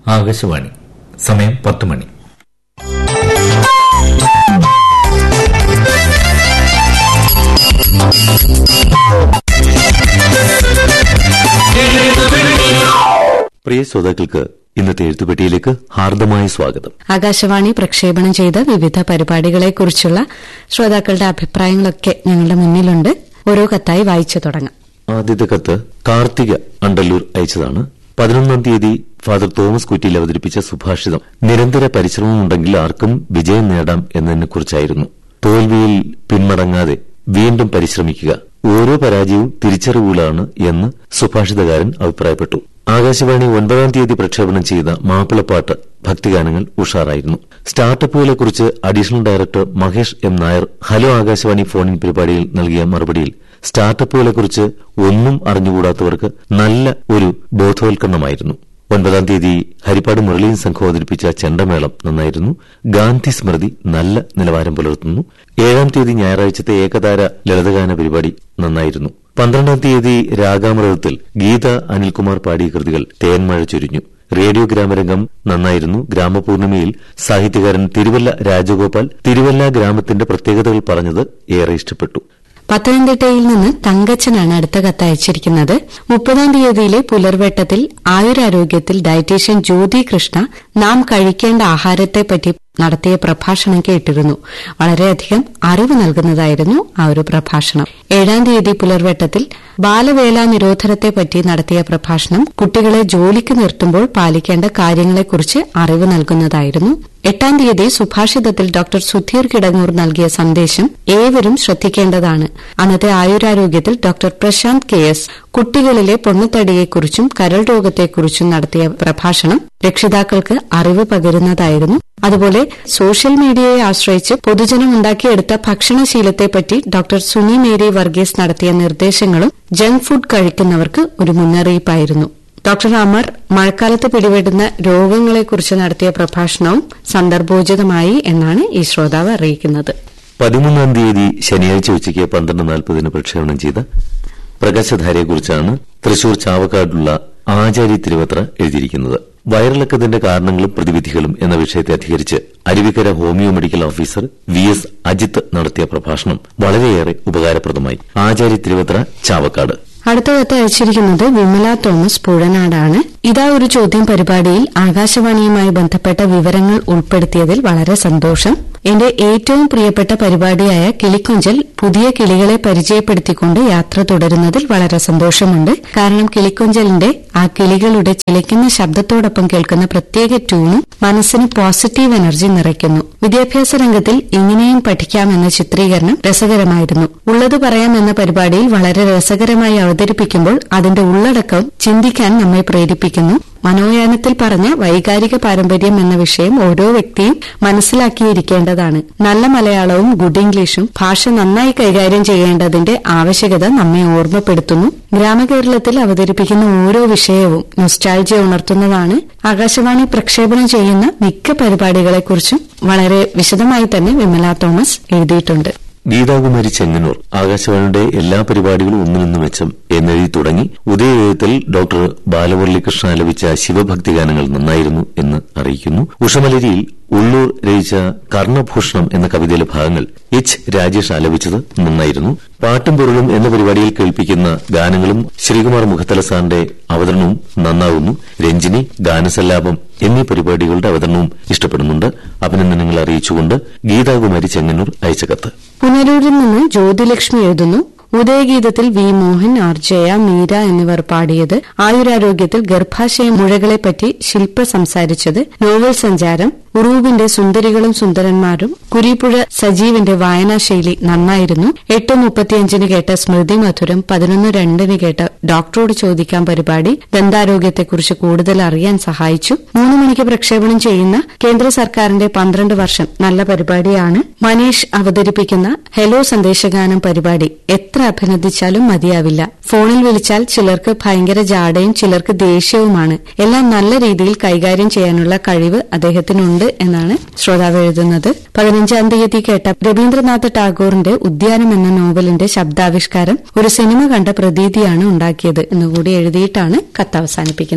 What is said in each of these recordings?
ആകാശവാണി സമയം പത്ത് മണി പ്രിയ ശ്രോതാക്കൾക്ക് ഇന്നത്തെ എഴുത്തുപെട്ടിയിലേക്ക് ഹാർദമായ സ്വാഗതം ആകാശവാണി പ്രക്ഷേപണം ചെയ്ത വിവിധ പരിപാടികളെക്കുറിച്ചുള്ള ശ്രോതാക്കളുടെ അഭിപ്രായങ്ങളൊക്കെ ഞങ്ങളുടെ മുന്നിലുണ്ട് ഓരോ കത്തായി വായിച്ചു തുടങ്ങാം ആദ്യത്തെ കത്ത് കാർത്തിക അണ്ടല്ലൂർ അയച്ചതാണ് പതിനൊന്നാം തീയതി ഫാദർ തോമസ് കുറ്റിയിൽ അവതരിപ്പിച്ച സുഭാഷിതം നിരന്തര പരിശ്രമമുണ്ടെങ്കിൽ ആർക്കും വിജയം നേടാം എന്നതിനെക്കുറിച്ചായിരുന്നു തോൽവിയിൽ പിന്മടങ്ങാതെ വീണ്ടും പരിശ്രമിക്കുക ഓരോ പരാജയവും തിരിച്ചറിവുകളാണ് എന്ന് സുഭാഷിതകാരൻ അഭിപ്രായപ്പെട്ടു ആകാശവാണി ഒൻപതാം തീയതി പ്രക്ഷേപണം ചെയ്ത മാപ്പിളപ്പാട്ട് ഭക്തിഗാനങ്ങൾ ഉഷാറായിരുന്നു സ്റ്റാർട്ടപ്പുകളെക്കുറിച്ച് additional director Mahesh M Nair hello Akashvani phone in പരിപാടിയിൽ നൽകിയ മറുപടിയിൽ സ്റ്റാർട്ടപ്പുകളെക്കുറിച്ച് ഒന്നും അറിഞ്ഞുകൂടാത്തവർക്ക് നല്ല ഒരു ബോധവൽക്കരണമായിരുന്നു ഒൻപതാം തീയതി ഹരിപ്പാട് മുരളീൻ സംഘം അവതരിപ്പിച്ച ചെണ്ടമേളം നന്നായിരുന്നു ഗാന്ധി സ്മൃതി നല്ല നിലവാരം പുലർത്തുന്നു ഏഴാം തീയതി ഞായറാഴ്ചത്തെ ഏകതാര ലളിതഗാന പരിപാടി നന്നായിരുന്നു പന്ത്രണ്ടാം തീയതി രാഗാമൃതത്തിൽ ഗീത അനിൽകുമാർ പാടിയ കൃതികൾ തേന്മഴ ചൊരിഞ്ഞു റേഡിയോ ഗ്രാമരംഗം നന്നായിരുന്നു ഗ്രാമപൂർണിമയിൽ സാഹിത്യകാരൻ തിരുവല്ല രാജഗോപാൽ തിരുവല്ല ഗ്രാമത്തിന്റെ പ്രത്യേകതകൾ പറഞ്ഞത് ഏറെ ഇഷ്ടപ്പെട്ടു പത്തനംതിട്ടയിൽ നിന്ന് തങ്കച്ചനാണ് അടുത്ത കത്ത് അയച്ചിരിക്കുന്നത് മുപ്പതാം തീയതിയിലെ പുലർവെട്ടത്തിൽ ആയുരാരോഗ്യത്തിൽ ഡയറ്റീഷ്യൻ ജ്യോതി കൃഷ്ണ നാം കഴിക്കേണ്ട ആഹാരത്തെപ്പറ്റി നടത്തിയ പ്രഭാഷണം കേട്ടിരുന്നു വളരെയധികം അറിവ് നൽകുന്നതായിരുന്നു ആ ഒരു പ്രഭാഷണം ഏഴാം തീയതി പുലർവെട്ടത്തിൽ ബാലവേല നിരോധനത്തെപ്പറ്റി നടത്തിയ പ്രഭാഷണം കുട്ടികളെ ജോലിക്ക് നിർത്തുമ്പോൾ പാലിക്കേണ്ട കാര്യങ്ങളെക്കുറിച്ച് അറിവ് നൽകുന്നതായിരുന്നു എട്ടാം തീയതി സുഭാഷിതത്തിൽ ഡോക്ടർ സുധീർ കിടങ്ങൂർ നൽകിയ സന്ദേശം ഏവരും ശ്രദ്ധിക്കേണ്ടതാണ് അന്നത്തെ ആയുരാരോഗ്യത്തിൽ ഡോക്ടർ പ്രശാന്ത് കെ എസ് കുട്ടികളിലെ പൊണ്ണത്തടിയെക്കുറിച്ചും കരൾ രോഗത്തെക്കുറിച്ചും നടത്തിയ പ്രഭാഷണം രക്ഷിതാക്കൾക്ക് അറിവ് പകരുന്നതായിരുന്നു അതുപോലെ സോഷ്യൽ മീഡിയയെ ആശ്രയിച്ച് പൊതുജനം ഉണ്ടാക്കിയെടുത്ത ഭക്ഷണശീലത്തെപ്പറ്റി ഡോക്ടർ സുനി മേരി വർഗീസ് നടത്തിയ നിർദ്ദേശങ്ങളും ജങ്ക് ഫുഡ് കഴിക്കുന്നവർക്ക് ഒരു മുന്നറിയിപ്പായിരുന്നു ഡോക്ടർ അമർ മഴക്കാലത്ത് പിടിപെടുന്ന രോഗങ്ങളെക്കുറിച്ച് നടത്തിയ പ്രഭാഷണവും സന്ദർഭോചിതമായി എന്നാണ് ഈ ശ്രോതാവ് അറിയിക്കുന്നത് പതിമൂന്നാം തീയതി ശനിയാഴ്ച ഉച്ചയ്ക്ക് പന്ത്രണ്ട് നാൽപ്പതിന് പ്രക്ഷേപണം ചെയ്ത പ്രകാശധാരയെക്കുറിച്ചാണ് തൃശൂർ ചാവക്കാടുള്ള ആചാര്യ തിരുവത്ര എഴുതിയിരിക്കുന്നത് വയറിളക്കത്തിന്റെ കാരണങ്ങളും പ്രതിവിധികളും എന്ന വിഷയത്തെ അധികരിച്ച് Aruvikkara homeo medical officer V S Ajith നടത്തിയ പ്രഭാഷണം വളരെയേറെ ഉപകാരപ്രദമായി ആചാര്യ തിരുവത്ര ചാവക്കാട് അടുത്ത കത്ത് അയച്ചിരിക്കുന്നത് വിമല തോമസ് പുഴനാടാണ് ഇതാ ഒരു ചോദ്യം പരിപാടിയിൽ ആകാശവാണിയുമായി ബന്ധപ്പെട്ട വിവരങ്ങൾ ഉൾപ്പെടുത്തിയതിൽ വളരെ സന്തോഷം എന്റെ ഏറ്റവും പ്രിയപ്പെട്ട പരിപാടിയായ കിളിക്കൊഞ്ചൽ പുതിയ കിളികളെ പരിചയപ്പെടുത്തിക്കൊണ്ട് യാത്ര തുടരുന്നതിൽ വളരെ സന്തോഷമുണ്ട് കാരണം കിളിക്കൊഞ്ചലിന്റെ ആ കിളികളുടെ ചിലയ്ക്കുന്ന ശബ്ദത്തോടൊപ്പം കേൾക്കുന്ന പ്രത്യേക ട്യൂണും മനസ്സിന് പോസിറ്റീവ് എനർജി നിറയ്ക്കുന്നു വിദ്യാഭ്യാസ രംഗത്തിൽ ഇങ്ങനെയും പഠിക്കാമെന്ന ചിത്രീകരണം രസകരമായിരുന്നു ഉള്ളത് പറയാം എന്ന പരിപാടിയിൽ വളരെ രസകരമായി അവതരിപ്പിക്കുമ്പോൾ അതിന്റെ ഉള്ളടക്കം ചിന്തിക്കാൻ നമ്മെ പ്രേരിപ്പിക്കുന്നു മനോയാനത്തിൽ പറഞ്ഞ വൈകാരിക പാരമ്പര്യം എന്ന വിഷയം ഓരോ വ്യക്തിയും മനസ്സിലാക്കിയിരിക്കേണ്ടതാണ് നല്ല മലയാളവും ഗുഡ് ഇംഗ്ലീഷും ഭാഷ നന്നായി കൈകാര്യം ചെയ്യേണ്ടതിന്റെ ആവശ്യകത നമ്മെ ഓർമ്മപ്പെടുത്തുന്നു ഗ്രാമകേരളത്തിൽ അവതരിപ്പിക്കുന്ന ഓരോ വിഷയവും നൊസ്റ്റാൾജിയ ഉണർത്തുന്നതാണ് ആകാശവാണി പ്രക്ഷേപണം ചെയ്യുന്ന മിക്ക പരിപാടികളെക്കുറിച്ചും വളരെ വിശദമായി തന്നെ വിമല തോമസ് എഴുതിയിട്ടുണ്ട് ഗീതാകുമാരി ചെങ്ങന്നൂർ ആകാശവാണിയുടെ എല്ലാ പരിപാടികളും ഒന്നിനൊന്നു മെച്ചം എന്നെഴുതി തുടങ്ങി ഉദയയുഗത്തിൽ ഡോക്ടർ ബാലമുരളികൃഷ്ണ ആലപിച്ച ശിവഭക്തി ഗാനങ്ങൾ നന്നായിരുന്നു എന്ന് അറിയിക്കുന്നു ഉഷമലരിയിൽ ഉള്ളൂർ രചിച്ച കർണഭൂഷണം എന്ന കവിതയിലെ ഭാഗങ്ങൾ എച്ച് രാജേഷ് ആലപിച്ചത് നന്നായിരുന്നു പാട്ടും പൊരുളും എന്ന പരിപാടിയിൽ കേൾപ്പിക്കുന്ന ഗാനങ്ങളും ശ്രീകുമാർ മുഖത്തല സാറിന്റെ അവതരണവും നന്നാവുന്നു രഞ്ജിനി ഗാനസല്ലാപം എന്നീ പരിപാടികളുടെ അവതരണവും ഇഷ്ടപ്പെടുന്നുണ്ട് അഭിനന്ദനങ്ങൾ അറിയിച്ചുകൊണ്ട് ഗീതാകുമാരി ചെങ്ങന്നൂർ അയച്ച കത്ത് പുനലൂരിൽ നിന്ന് ജ്യോതിലക്ഷ്മി എഴുതുന്നു ഉദയഗീതത്തിൽ വി മോഹൻ ആർ ജയ മീര എന്നിവർ പാടിയത് ആയുരാരോഗ്യത്തിൽ ഗർഭാശയ മുഴകളെപ്പറ്റി ശില്പ സംസാരിച്ചത് നോവൽ സഞ്ചാരം ഉറൂബിന്റെ സുന്ദരികളും സുന്ദരന്മാരും കുരിപ്പുഴ സജീവിന്റെ വായനാശൈലി നന്നായിരുന്നു എട്ട് മുപ്പത്തിയഞ്ചിന് കേട്ട സ്മൃതി മധുരം പതിനൊന്ന് രണ്ടിന് കേട്ട ഡോക്ടറോട് ചോദിക്കാൻ പരിപാടി ദന്താരോഗ്യത്തെക്കുറിച്ച് കൂടുതൽ അറിയാൻ സഹായിച്ചു മൂന്ന് മണിക്ക് പ്രക്ഷേപണം ചെയ്യുന്ന കേന്ദ്ര സർക്കാരിന്റെ പന്ത്രണ്ട് വർഷം നല്ല പരിപാടിയാണ് മനീഷ് അവതരിപ്പിക്കുന്ന ഹെലോ സന്ദേശഗാനം പരിപാടി എത്ര അഭിനന്ദിച്ചാലും മതിയാവില്ല ഫോണിൽ വിളിച്ചാൽ ചിലർക്ക് ഭയങ്കര ജാടയും ചിലർക്ക് ദേഷ്യവുമാണ് എല്ലാം നല്ല രീതിയിൽ കൈകാര്യം ചെയ്യാനുള്ള കഴിവ് അദ്ദേഹത്തിനുണ്ട് എന്നാണ് ശ്രോതാവ് എഴുതുന്നത് പതിനഞ്ചാം തീയതി കേട്ട രവീന്ദ്രനാഥ് ടാഗോറിന്റെ ഉദ്യാനം എന്ന നോവലിന്റെ ശബ്ദാവിഷ്കാരം ഒരു സിനിമ കണ്ട പ്രതീതിയാണ് ഉണ്ടാക്കിയത് എന്നുകൂടി എഴുതിയിട്ടാണ് കത്ത് അവസാനിപ്പിക്കുന്നത്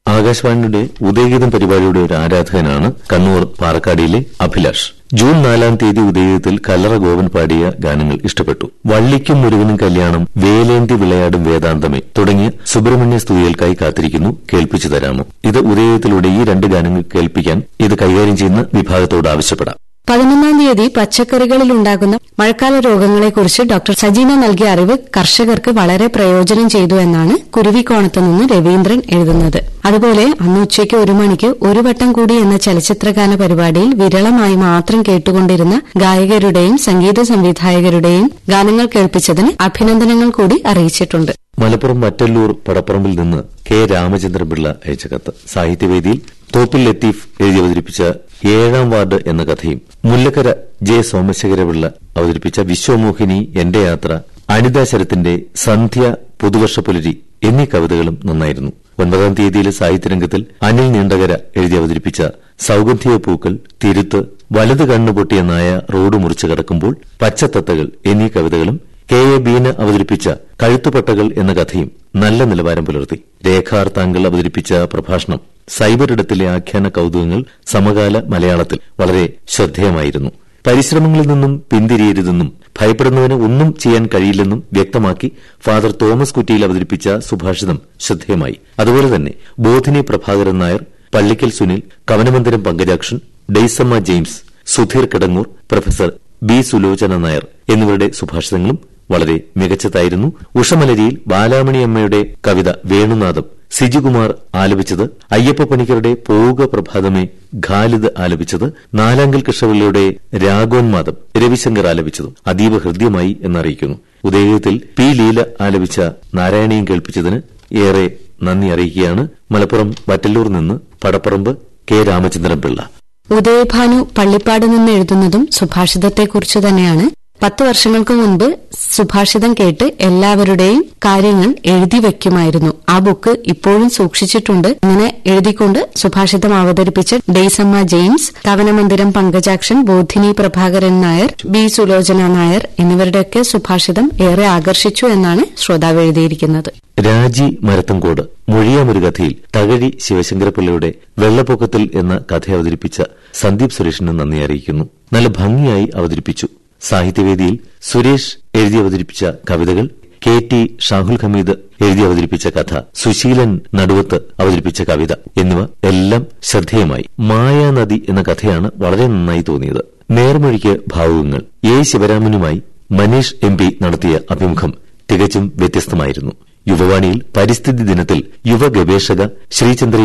ആകാശവാണിയുടെ ഉദയഗീതം പരിപാടിയുടെ ഒരു ആരാധകനാണ് കണ്ണൂർ പാറക്കാടിയിലെ അഭിലാഷ് ജൂൺ നാലാം തീയതി ഉദയഗീതത്തിൽ കല്ലറ ഗോവൻ പാടിയ ഗാനങ്ങൾ ഇഷ്ടപ്പെട്ടു വള്ളിക്കും മുരുകനും കല്യാണം വേലേന്തി വിളയാടും വേദാന്തമേ തുടങ്ങിയ സുബ്രഹ്മണ്യ സ്തുതികൾക്കായി കാത്തിരിക്കുന്നു കേൾപ്പിച്ചു തരാമോ ഇത് ഉദയഗീതത്തിലൂടെ ഈ രണ്ട് ഗാനങ്ങൾ കേൾപ്പിക്കാൻ ഇത് കൈകാര്യം ചെയ്യുന്ന വിഭാഗത്തോട് ആവശ്യപ്പെടാം പതിനൊന്നാം തീയതി പച്ചക്കറികളിൽ ഉണ്ടാകുന്ന മഴക്കാല രോഗങ്ങളെക്കുറിച്ച് ഡോക്ടർ സജീന നൽകിയ അറിവ് കർഷകർക്ക് വളരെ പ്രയോജനം ചെയ്തു എന്നാണ് കുരുവിക്കോണത്ത് നിന്ന് രവീന്ദ്രൻ എഴുതുന്നത് അതുപോലെ അന്ന് ഉച്ചയ്ക്ക് ഒരു മണിക്ക് ഒരു വട്ടം കൂടി എന്ന ചലച്ചിത്രഗാന പരിപാടിയിൽ വിരളമായി മാത്രം കേട്ടുകൊണ്ടിരുന്ന ഗായകരുടെയും സംഗീത സംവിധായകരുടെയും ഗാനങ്ങൾ കേൾപ്പിച്ചതിന് അഭിനന്ദനങ്ങൾ കൂടി അറിയിച്ചിട്ടുണ്ട് മലപ്പുറം മറ്റല്ലൂർ പടപ്പറമ്പിൽ നിന്ന് കെ രാമചന്ദ്രൻപിള്ള അയച്ച കത്ത് സാഹിത്യവേദിയിൽ തോപ്പിൽ ലത്തീഫ് എഴുതി അവതരിപ്പിച്ച ഏഴാം വാർഡ് എന്ന കഥയും മുല്ലക്കര ജെ സോമശേഖരപിള്ള അവതരിപ്പിച്ച വിശ്വമോഹിനി എന്റെ യാത്ര അനിത ശരത്തിന്റെ സന്ധ്യ പുതുവർഷ പുലരി എന്നീ കവിതകളും നന്നായിരുന്നു ഒൻപതാം തീയതിയിലെ സാഹിത്യരംഗത്തിൽ അനിൽ നീണ്ടകര എഴുതി അവതരിപ്പിച്ച സൌഗന്ധിക പൂക്കൾ തിരുത്ത് വലത് കണ്ണുപൊട്ടിയ നായ റോഡ് മുറിച്ചു കടക്കുമ്പോൾ പച്ചത്തത്തകൾ എന്നീ കവിതകളും കെ എ ബീന അവതരിപ്പിച്ച കഴുത്തുപട്ടകൾ എന്ന കഥയും നല്ല നിലവാരം പുലർത്തി രേഖാർ താങ്കൾ അവതരിപ്പിച്ച പ്രഭാഷണം സൈബറിടത്തിലെ ആഖ്യാന കൌതുകങ്ങൾ സമകാല മലയാളത്തിൽ വളരെ ശ്രദ്ധേയമായിരുന്നു പരിശ്രമങ്ങളിൽ നിന്നും പിന്തിരിയരുതെന്നും ഭയപ്പെടുന്നവന് ഒന്നും ചെയ്യാൻ കഴിയില്ലെന്നും വ്യക്തമാക്കി ഫാദർ തോമസ് കുറ്റിയിൽ അവതരിപ്പിച്ച സുഭാഷിതം ശ്രദ്ധേയമായി അതുപോലെ തന്നെ Bodhini Prabhakaran Nair Pallikkal Sunil Kavanamandiram Pankajakshan Daisamma James Sudheer Kidangoor professor B Sulochana Nair എന്നിവരുടെ സുഭാഷിതങ്ങളും വളരെ മികച്ചതായിരുന്നു ഉഷമലരിയിൽ ബാലാമണിയമ്മയുടെ കവിത വേണുനാഥം സിജികുമാർ ആലപിച്ചത് അയ്യപ്പ പണിക്കരുടെ പോവുക പ്രഭാതമേ ഖാലിദ് ആലപിച്ചത് നാലാങ്കൽ കൃഷ്ണപിള്ളയുടെ രാഗോന്മാദം രവിശങ്കർ ആലപിച്ചതും അതീവ ഹൃദ്യമായി എന്നറിയിക്കുന്നു ഉദയഗീതത്തിൽ പി ലീല ആലപിച്ച നാരായണീയം കേൾപ്പിച്ചതിന് ഏറെ നന്ദി അറിയിക്കുകയാണ് മലപ്പുറം വറ്റല്ലൂർ നിന്ന് പടപ്പറമ്പ് കെ രാമചന്ദ്രൻ പിള്ള ഉദയഭാനു പള്ളിപ്പാട് നിന്ന് എഴുതുന്നതും സുഭാഷിതത്തെക്കുറിച്ച് തന്നെയാണ് പത്ത് വർഷങ്ങൾക്ക് മുൻപ് സുഭാഷിതം കേട്ട് എല്ലാവരുടെയും കാര്യങ്ങൾ എഴുതി വെക്കുമായിരുന്നു ആ ബുക്ക് ഇപ്പോഴും സൂക്ഷിച്ചിട്ടുണ്ട് ഇങ്ങനെ എഴുതിക്കൊണ്ട് സുഭാഷിതം അവതരിപ്പിച്ച ഡെയ്സമ്മ ജെയിംസ് കവനമന്ദിരം പങ്കജാക്ഷൻ ബോധിനി പ്രഭാകരൻ നായർ ബി സുലോചന നായർ എന്നിവരുടെയൊക്കെ സുഭാഷിതം ഏറെ ആകർഷിച്ചു എന്നാണ് ശ്രോതാവ് എഴുതിയിരിക്കുന്നത് രാജി മരത്തങ്കോട് മൊഴിയാമൊരു കഥയിൽ തകഴി ശിവശങ്കരപിള്ളയുടെ വെള്ളപ്പൊക്കത്തിൽ എന്ന കഥ അവതരിപ്പിച്ച സന്ദീപ് സുരേഷിന് നന്ദി അറിയിക്കുന്നു നല്ല ഭംഗിയായി അവതരിപ്പിച്ചു സാഹിത്യവേദിയിൽ സുരേഷ് എഴുതി അവതരിപ്പിച്ച കവിതകൾ കെ ടി ഷാഹുൽ ഹമീദ് എഴുതി അവതരിപ്പിച്ച കഥ സുശീലൻ നടുവത്ത് അവതരിപ്പിച്ച കവിത എന്നിവ എല്ലാം ശ്രദ്ധേയമായി മായാനദി എന്ന കഥയാണ് വളരെ നന്നായി തോന്നിയത് നേർമൊഴിക്ക് ഭാവുകങ്ങൾ എ ശിവരാമനുമായി മനീഷ് എം പി നടത്തിയ അഭിമുഖം തികച്ചും വ്യത്യസ്തമായിരുന്നു യുവവാണിയിൽ പരിസ്ഥിതി ദിനത്തിൽ യുവ ഗവേഷക ശ്രീചന്ദ്ര